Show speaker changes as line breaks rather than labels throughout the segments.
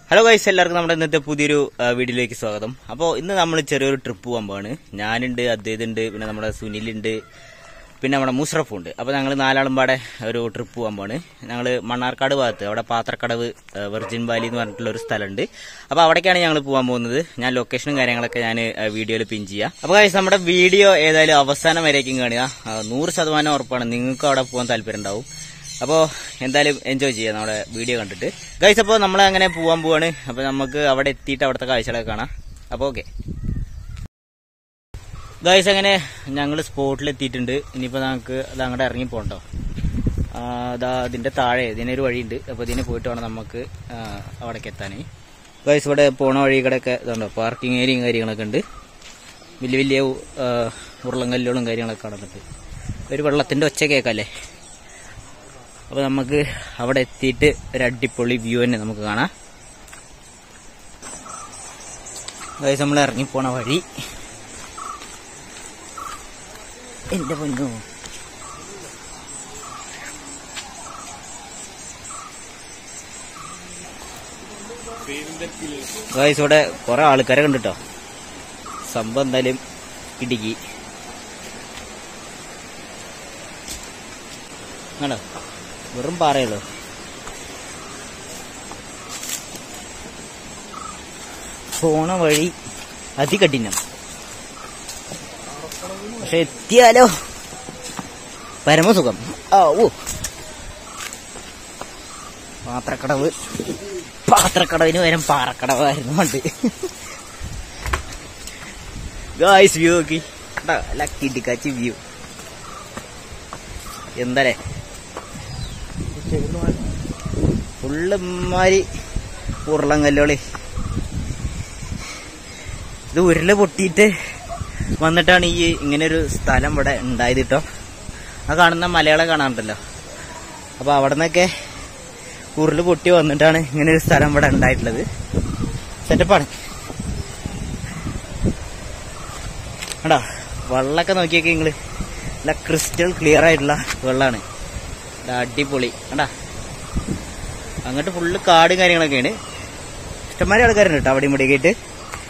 Hello guys എല്ലാവർക്കും നമ്മുടെ ഇന്നത്തെ പുതിയൊരു ആ, വീഡിയോയിലേക്ക് സ്വാഗതം അപ്പോൾ ഇന്ന് നമ്മൾ ചെറിയൊരു ട്രിപ്പ് പോകാൻ പോവാണ് ഞാനുണ്ട് അദ്ദേഹം ഉണ്ട് പിന്നെ നമ്മുടെ സുനിലുണ്ട് പിന്നെ നമ്മുടെ മുഷറഫും ഉണ്ട് അപ്പോൾ ഞങ്ങൾ നാലാളും പാടെ ഒരു ട്രിപ്പ് പോകാൻ പോവാണ് ഞങ്ങൾ മണ്ണാർക്കാട് ഭാഗത്ത് അവിടെ പാത്രക്കടവ് ആ, വെർജിൻ വാലി എന്ന് പറഞ്ഞിട്ടുള്ള ഒരു സ്ഥലമുണ്ട് അപ്പോൾ അവിടേക്കാണ് ഞങ്ങൾ പോകാൻ പോകുന്നത് ഞാൻ ലൊക്കേഷനും കാര്യങ്ങളൊക്കെ ഞാൻ വീഡിയോയിൽ പിൻ ചെയ്യാം അപ്പോൾ ഗൈസ് നമ്മുടെ വീഡിയോ ഏതായാലും അവസാനം വരേക്കും കാണുക ആ, നൂറ് ശതമാനം ഉറപ്പാണ് നിങ്ങൾക്ക് അവിടെ പോകാൻ താല്പര്യം ഉണ്ടാവും അപ്പോൾ എന്തായാലും എൻജോയ് ചെയ്യാം നമ്മുടെ വീഡിയോ കണ്ടിട്ട് ഗൈസ് അപ്പോൾ നമ്മൾ അങ്ങനെ പോകാൻ പോവാണ് അപ്പോൾ നമുക്ക് അവിടെ എത്തിയിട്ട് അവിടുത്തെ കാഴ്ചകളൊക്കെ കാണാം അപ്പോൾ ഓക്കെ ഗൈസ് അങ്ങനെ ഞങ്ങൾ സ്പോട്ടിൽ എത്തിയിട്ടുണ്ട് ഇനിയിപ്പോൾ നമുക്ക് അത് അങ്ങോട്ട് ഇറങ്ങി പോകണ്ടോ അതാ അതിൻ്റെ താഴെ ഇതിനൊരു വഴിയുണ്ട് അപ്പോൾ ഇതിന് പോയിട്ട് വേണം നമുക്ക് ആ, അവിടേക്ക് എത്താൻ ഗൈസ് ഇവിടെ പോണ വഴി കൂടെയൊക്കെ ഇതുണ്ടോ പാർക്കിംഗ് ഏരിയയും കാര്യങ്ങളൊക്കെ ഉണ്ട് വലിയ വലിയ ആ, ഉരുളങ്കല്ലുകളും കാര്യങ്ങളൊക്കെ കാണുന്നുണ്ട് ഒരു വെള്ളത്തിൻ്റെ ഒച്ച കേൾക്കല്ലേ അപ്പൊ നമുക്ക് അവിടെ എത്തിയിട്ട് ഒരു അടിപൊളി വ്യൂ തന്നെ നമുക്ക് കാണാം ഗൈസ് നമ്മൾ ഇറങ്ങിപ്പോണ വഴി എന്റെ പൊന്നു ഗൈസ് ഇവിടെ കുറെ ആൾക്കാരെ കണ്ടിട്ടോ സംഭവം എന്തായാലും ഇടുക്കി ആണോ വെറും പാറയുള്ളൂ പോണ വഴി അതികഠിനം പക്ഷെ എത്തിയാലോ പരമസുഖം ആ ഓ പാത്രക്കടവ് പാത്രക്കടവിന് പകരം പാറക്കടവായിരുന്നു പണ്ട് ഗായ്സ് വ്യൂ നോക്കി ലക്കിടിക്കാച്ചി വ്യൂ എന്താലേ ഫുള്ളുമാരി ഉരുളങ്കല്ലോളി ഇത് ഉരുള് പൊട്ടിയിട്ട് വന്നിട്ടാണ് ഈ ഇങ്ങനെ ഒരു സ്ഥലം ഇവിടെ ഉണ്ടായത് കേട്ടോ ആ കാണുന്ന മലയാളം കാണാറുണ്ടല്ലോ അപ്പൊ അവിടെ നിന്നൊക്കെ ഉരുള് പൊട്ടി വന്നിട്ടാണ് ഇങ്ങനെ ഒരു സ്ഥലം ഇവിടെ ഉണ്ടായിട്ടുള്ളത് സെറ്റപ്പാണ് കണ്ടോ വെള്ളമൊക്കെ നോക്കിയൊക്കെ നിങ്ങള് നല്ല ക്രിസ്റ്റൽ ക്ലിയർ ആയിട്ടുള്ള വെള്ളമാണ് ദാ അടിപൊളി കണ്ടാ അങ്ങോട്ട് ഫുള്ള് കാടും കാര്യങ്ങളൊക്കെയാണ് ഇഷ്ടംമാരെ ആൾക്കാരുണ്ട് കേട്ടോ അവിടെയും ഇവിടെയൊക്കെ ആയിട്ട്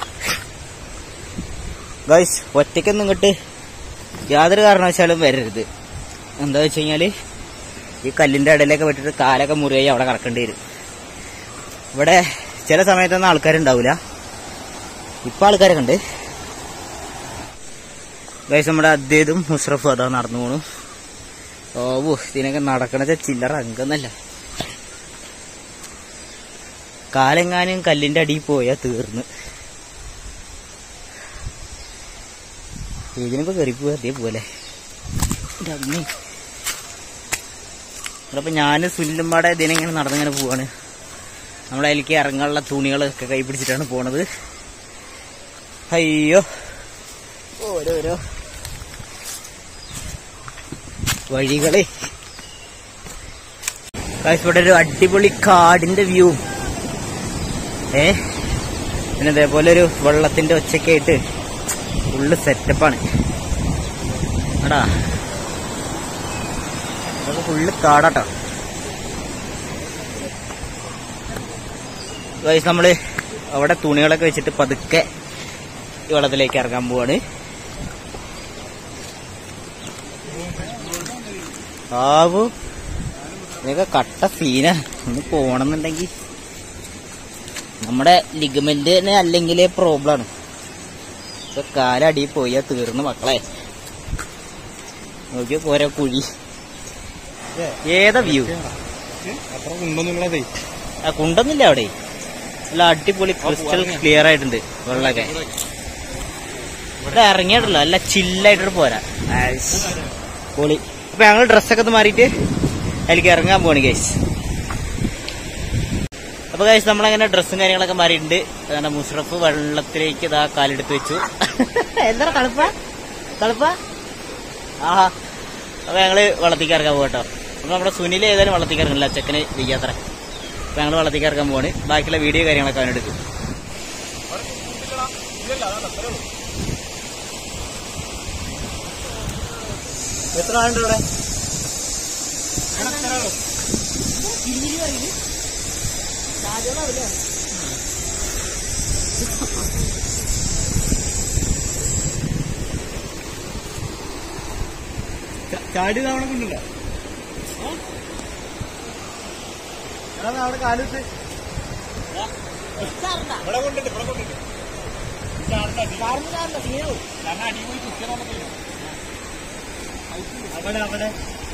ഗൈസ് ഒറ്റയ്ക്കൊന്നും ഇങ്ങോട്ട് യാതൊരു കാരണവശാലും വരരുത് എന്താ വെച്ച് കഴിഞ്ഞാല് ഈ കല്ലിന്റെ ഇടയിലൊക്കെ വിട്ടിട്ട് കാലൊക്കെ മുറിയായി അവിടെ കിടക്കേണ്ടി വരും ഇവിടെ ചില സമയത്തൊന്നും ആൾക്കാരുണ്ടാവില്ല ഇപ്പൊ ആൾക്കാരൊക്കെ ഉണ്ട് ഗൈസ് നമ്മുടെ അദ്ദേഹം മുഷറഫും അതാ നടന്നു പോണു ഓ ഇതിനൊക്കെ നടക്കണത് ചില്ലറ അംഗന്നല്ല കാലെങ്ങാനും കല്ലിന്റെ അടിയിൽ പോയാ തീർന്ന് ഇതിനിപ്പോ കയറിപ്പോ അതേപോലെ ഇപ്പൊ ഞാന് സുല്ലുമ്പാടെ ഇതിനെങ്ങനെ നടന്നിങ്ങനെ പോവാണ് നമ്മളതിലേക്ക് ഇറങ്ങാനുള്ള തുണികളൊക്കെ കൈ പിടിച്ചിട്ടാണ് പോണത് അയ്യോ ഓരോരോ വഴികളെ കാശ് ഇവിടെ ഒരു അടിപൊളി കാടിന്റെ വ്യൂ ഏ പിന്നെ അതേപോലെ ഒരു വെള്ളത്തിന്റെ ഒച്ചയൊക്കെ ആയിട്ട് ഫുള്ള് സെറ്റപ്പാണ് എടാ അതൊക്കെ ഫുള്ള് കാടാട്ടോ ഗൈസ് നമ്മള് അവിടെ തുണികളൊക്കെ വെച്ചിട്ട് പതുക്കെ ഈ വെള്ളത്തിലേക്ക് ഇറങ്ങാൻ പോവാണ് ആവു ഇതൊക്കെ കട്ട സീന ഒന്ന് പോണെന്നുണ്ടെങ്കിൽ നമ്മുടെ ലിഗമെന്റ് തന്നെ അല്ലെങ്കിലേ പ്രോബ്ലം ആണ് ഇപ്പൊ കാലടി പോയാ തീർന്നു മക്കളെ നോക്കിയോ പോരാ കുഴി ഏതാ വ്യൂ
അത്ര കുണ്ടൊന്നുമില്ലാതെ
ആ കുണ്ടൊന്നില്ല അവിടെ നല്ല അടിപൊളി ക്രിസ്റ്റൽ ക്ലിയർ ആയിട്ടുണ്ട് വെള്ളമൊക്കെ ഇവിടെ ഇറങ്ങിയിട്ടില്ല നല്ല ചില്ലായിട്ട് പോരാ ആയ്സ്. പൊളി അപ്പൊ ഞങ്ങൾ ഡ്രസ്സൊക്കെ ഒന്ന് മാറിയിട്ട് അതിലേക്ക് ഇറങ്ങാൻ പോവാണ് ഗൈസ് അപ്പൊ ഗൈസ് നമ്മളങ്ങനെ ഡ്രസ്സും കാര്യങ്ങളൊക്കെ മാറിയിട്ടുണ്ട് അതാണ് മുഷറഫ് വെള്ളത്തിലേക്ക് ഇതാ കാലെടുത്ത് വെച്ചു എന്താ തണുപ്പ തണുപ്പ ആഹാ അപ്പൊ ഞങ്ങള് വെള്ളത്തേക്ക് ഇറങ്ങാൻ പോകട്ടോ അപ്പൊ നമ്മുടെ സുനിൽ ഏതായാലും വെള്ളത്തേക്ക് ഇറങ്ങില്ല ചെക്കന് വയ്യാത്ര അപ്പൊ ഞങ്ങള് വെള്ളത്തേക്ക് ഇറങ്ങാൻ പോവാണ് ബാക്കിയുള്ള വീഡിയോ കാര്യങ്ങളൊക്കെ അവനെടുക്കും എത്ര ആളുണ്ട് ഇവിടെ
ചാടി തവണ കൊണ്ടല്ലോ അവിടെ കാലിട്ട് ഇവിടെ കൊണ്ടിട്ട് ഇവിടെ കൊണ്ടിട്ട് അവിടെ അവിടെ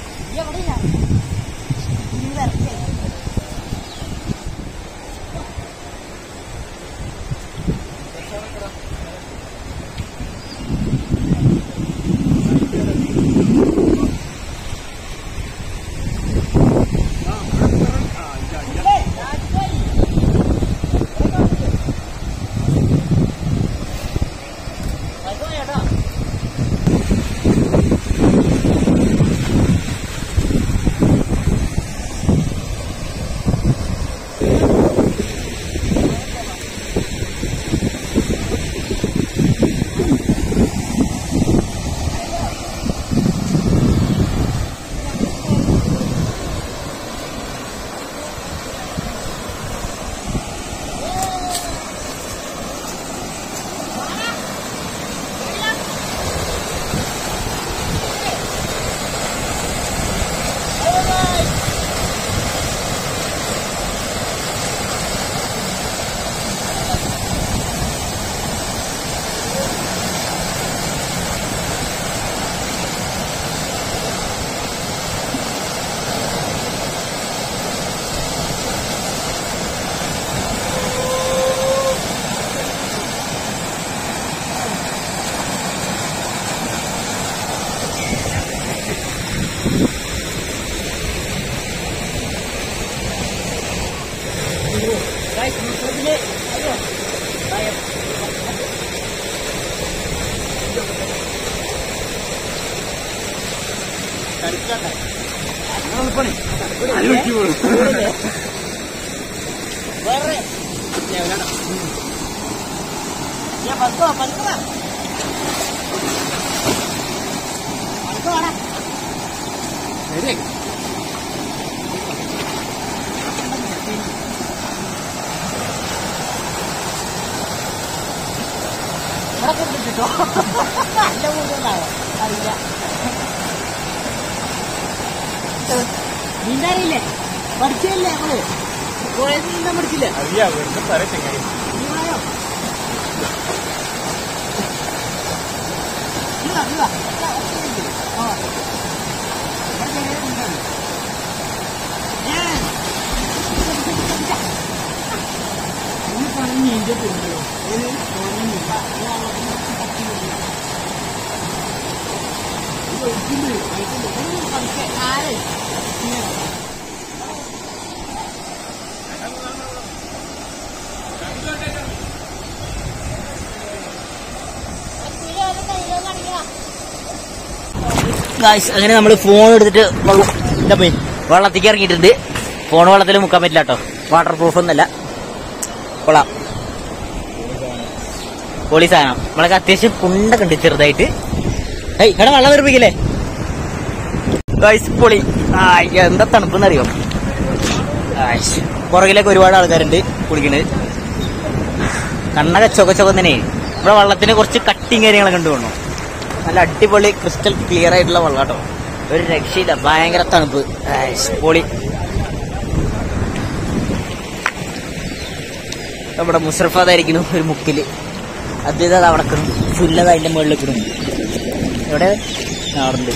നീന്താറിയില്ലേ പഠിച്ചില്ലേ നമ്മള് പുഴയിൽ നീന്താൻ പഠിച്ചില്ലേ
അറിയാ വെറുതെ പറ ചെങ്ങായി
നീ വായോ നീ വാ, നീ വാ. ആ. ഇവിടെ നേരെ നീന്താൻ. ഏ. നീ പറഞ്ഞ് നീന്തത്തില്ലല്ലോ. ഒരു പുഴയിൽ നീന്താം. നീ അവിടെ നിന്ന് പഠിച്ചില്ലേ? ഇത് ഒരിക്കലും ആയിട്ടില്ല. നീ പഠിച്ചേ. ആരെ? നീ
ഗായ്സ് അങ്ങനെ നമ്മൾ ഫോൺ എടുത്തിട്ട് വെള്ളം എന്താ പോയി വെള്ളത്തേക്ക് ഇറങ്ങിയിട്ടുണ്ട് ഫോൺ വെള്ളത്തിൽ മുക്കാൻ പറ്റില്ല കേട്ടോ വാട്ടർ പ്രൂഫ് ഒന്നല്ല കൊള്ളാം പൊളി സാധനം നമ്മളൊക്കെ അത്യാവശ്യം കുണ്ടൊക്കെ ഉണ്ട് ചെറുതായിട്ട് ഏയ് ഇവിടെ വെള്ളം തെറിപ്പിക്കില്ലേ ഗായ്സ് പൊളി ആ എന്താ തണുപ്പെന്നറിയോ ആയ്ഷ്. പുറകിലൊക്കെ ഒരുപാട് ആൾക്കാരുണ്ട് കുളിക്കുന്നത് കണ്ണൊക്കെ ചൊക ചൊക തന്നെ ഇവിടെ വെള്ളത്തിന് കുറച്ച് കട്ടിങ് കാര്യങ്ങളൊക്കെ ഉണ്ട് തോന്നുന്നു നല്ല അടിപൊളി ക്രിസ്റ്റൽ ക്ലിയർ ആയിട്ടുള്ള വെള്ളം കേട്ടോ ഒരു രക്ഷയില്ല ഭയങ്കര തണുപ്പ് ആയ്ഷ്, പൊളി നമ്മുടെ മുസർഫാദായിരിക്കുന്നു ഒരു മുക്കില് അദ്ദേഹം അത് അവിടെ കിടും സുല്ലത് അതിന്റെ മുകളിൽ കിടും എവിടെ അവിടെ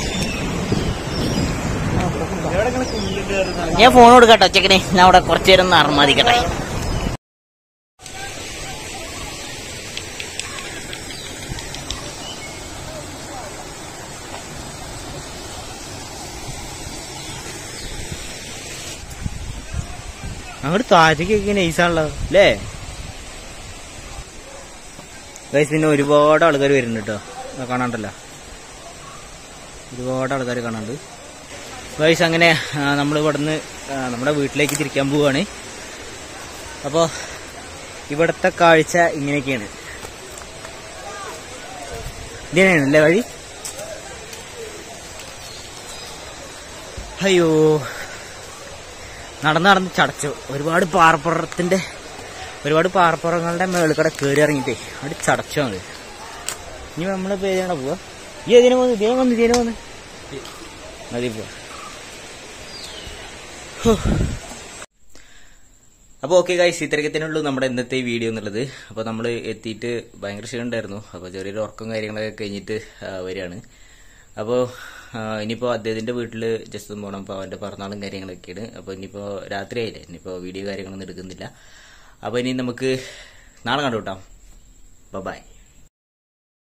ഞാൻ ഫോൺ കൊടുക്കട്ടോ ചെക്കനെ ഞാൻ അവിടെ കുറച്ചു നേരം ഒന്ന് അർമാദിക്കട്ടെ അങ്ങോട്ട് താഴത്തേക്കൊക്കെ നൈസാണല്ലോ അല്ലേ ഗൈസ് പിന്നെ ഒരുപാട് ആൾക്കാർ വരുന്നുണ്ട് കേട്ടോ കാണാണ്ടല്ലോ ഒരുപാട് ആൾക്കാർ കാണാണ്ട് ഗൈസ് അങ്ങനെ നമ്മൾ ഇവിടുന്ന് ആ, നമ്മുടെ വീട്ടിലേക്ക് തിരിക്കാൻ പോവുകയാണ് അപ്പോൾ ഇവിടുത്തെ കാഴ്ച ഇങ്ങനെയൊക്കെയാണ് ഇതിനാണ് അല്ലേ വഴി അയ്യോ നടന്ന് നടന്ന് ചടച്ചു ഒരുപാട് പാറപ്പുറത്തിന്റെ ഒരുപാട് പാറപ്പുറങ്ങളുടെ മേളിൽ കൂടെ കയറി ഇറങ്ങിയിട്ടേ അവിടെ ചടച്ചോ അത് ഇനി നമ്മള് പേരാണ് പോവാ ഈ ഇതിനെ വന്ന് ഇതിനെ വന്ന് ഇതിനെ വന്ന് മതി പോവാ അപ്പോൾ ഓക്കെ ഗൈസ് ഇത്രയ്ക്കത്തിനുള്ളൂ നമ്മുടെ ഇന്നത്തെ ഈ വീഡിയോ എന്നുള്ളത് അപ്പോൾ നമ്മൾ എത്തിയിട്ട് ഭയങ്കര ക്ഷീണം ഉണ്ടായിരുന്നു അപ്പോൾ ചെറിയൊരു ഉറക്കം കാര്യങ്ങളൊക്കെ കഴിഞ്ഞിട്ട് ആ, വരികയാണ് അപ്പോൾ ഇനിയിപ്പോൾ അദ്ദേഹത്തിൻ്റെ വീട്ടിൽ ജസ്റ്റ് ഒന്ന് പോകണം അപ്പോൾ അവൻ്റെ പിറന്നാളും കാര്യങ്ങളൊക്കെയാണ് അപ്പോൾ ഇനിയിപ്പോൾ രാത്രിയായില്ലേ ഇനിയിപ്പോൾ വീഡിയോ കാര്യങ്ങളൊന്നും എടുക്കുന്നില്ല അപ്പോൾ ഇനി നമുക്ക് നാളെ കണ്ടുകൂട്ടാം ബൈ